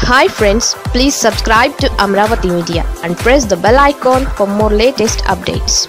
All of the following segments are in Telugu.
hi friends please subscribe to Amaravati media and press the bell icon for more latest updates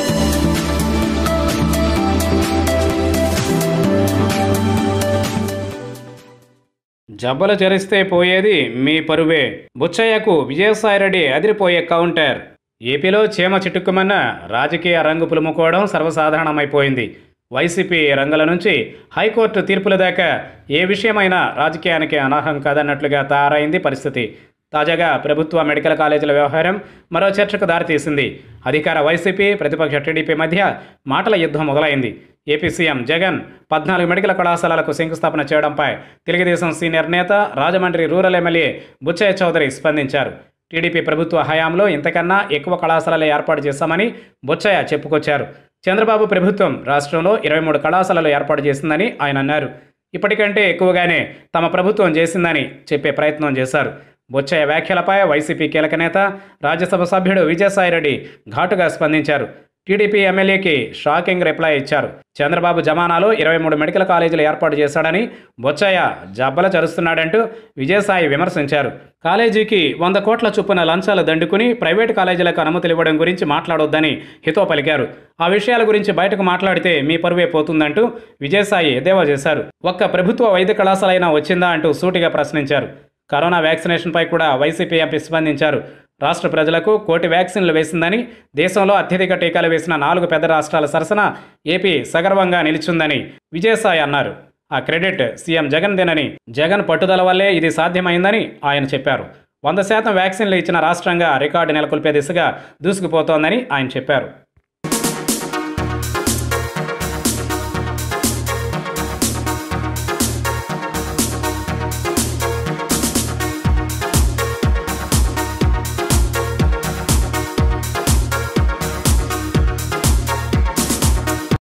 జబ్బలు చరిస్తే పోయేది మీ పరువే బుచ్చయ్యకు విజయసాయిరెడ్డి అదిరిపోయే కౌంటర్ ఏపీలో చీమ చిటుక్కుమన్న రాజకీయ రంగు పులుముకోవడం సర్వసాధారణమైపోయింది వైసీపీ రంగుల నుంచి హైకోర్టు తీర్పుల దాకా ఏ విషయమైనా రాజకీయానికి అనర్హం కాదన్నట్లుగా తయారైంది పరిస్థితి తాజాగా ప్రభుత్వ మెడికల్ కాలేజీల వ్యవహారం మరో చర్చకు దారితీసింది అధికార వైసీపీ ప్రతిపక్ష టీడీపీ మధ్య మాటల యుద్ధం మొదలైంది ఏపీ సీఎం జగన్ పద్నాలుగు మెడికల్ కళాశాలలకు శంకుస్థాపన చేయడంపై తెలుగుదేశం సీనియర్ నేత రాజమండ్రి రూరల్ ఎమ్మెల్యే బుచ్చయ్య చౌదరి స్పందించారు టీడీపీ ప్రభుత్వ హయాంలో ఇంతకన్నా ఎక్కువ కళాశాలలు ఏర్పాటు చేశామని బుచ్చయ్య చెప్పుకొచ్చారు చంద్రబాబు ప్రభుత్వం రాష్ట్రంలో ఇరవై మూడు కళాశాలలు ఏర్పాటు చేసిందని ఆయన అన్నారు ఇప్పటికంటే ఎక్కువగానే తమ ప్రభుత్వం చేసిందని చెప్పే ప్రయత్నం చేశారు బొచ్చయ్య వ్యాఖ్యలపై వైసీపీ కీలక నేత రాజ్యసభ సభ్యుడు విజయసాయిరెడ్డి ఘాటుగా స్పందించారు టీడీపీ ఎమ్మెల్యేకి షాకింగ్ రిప్లై ఇచ్చారు చంద్రబాబు జమానాలో ఇరవై మూడు మెడికల్ కాలేజీలు ఏర్పాటు చేశాడని బొచ్చయ్య జబ్బల చరుస్తున్నాడంటూ విజయసాయి విమర్శించారు కాలేజీకి వంద కోట్ల చొప్పున లంచాలు దండుకుని ప్రైవేటు కాలేజీలకు అనుమతులు ఇవ్వడం గురించి మాట్లాడొద్దని హితో పలికారు ఆ విషయాల గురించి బయటకు మాట్లాడితే మీ పరువే పోతుందంటూ విజయసాయి ఎద్దేవా చేశారు ఒక్క ప్రభుత్వ వైద్య కళాశాల అయినా వచ్చిందా అంటూ సూటిగా ప్రశ్నించారు కరోనా వ్యాక్సినేషన్పై కూడా వైసీపీ ఎంపీ స్పందించారు రాష్ట్ర ప్రజలకు కోటి వ్యాక్సిన్లు వేసిందని దేశంలో అత్యధిక టీకాలు వేసిన నాలుగు పెద్ద రాష్ట్రాల సరసన ఏపీ సగర్వంగా నిలిచిందని విజయసాయి అన్నారు ఆ క్రెడిట్ సీఎం జగన్ దేనని జగన్ పట్టుదల వల్లే ఇది సాధ్యమైందని ఆయన చెప్పారు వంద శాతం వ్యాక్సిన్లు ఇచ్చిన రాష్ట్రంగా రికార్డు నెలకొల్పే దిశగా దూసుకుపోతోందని ఆయన చెప్పారు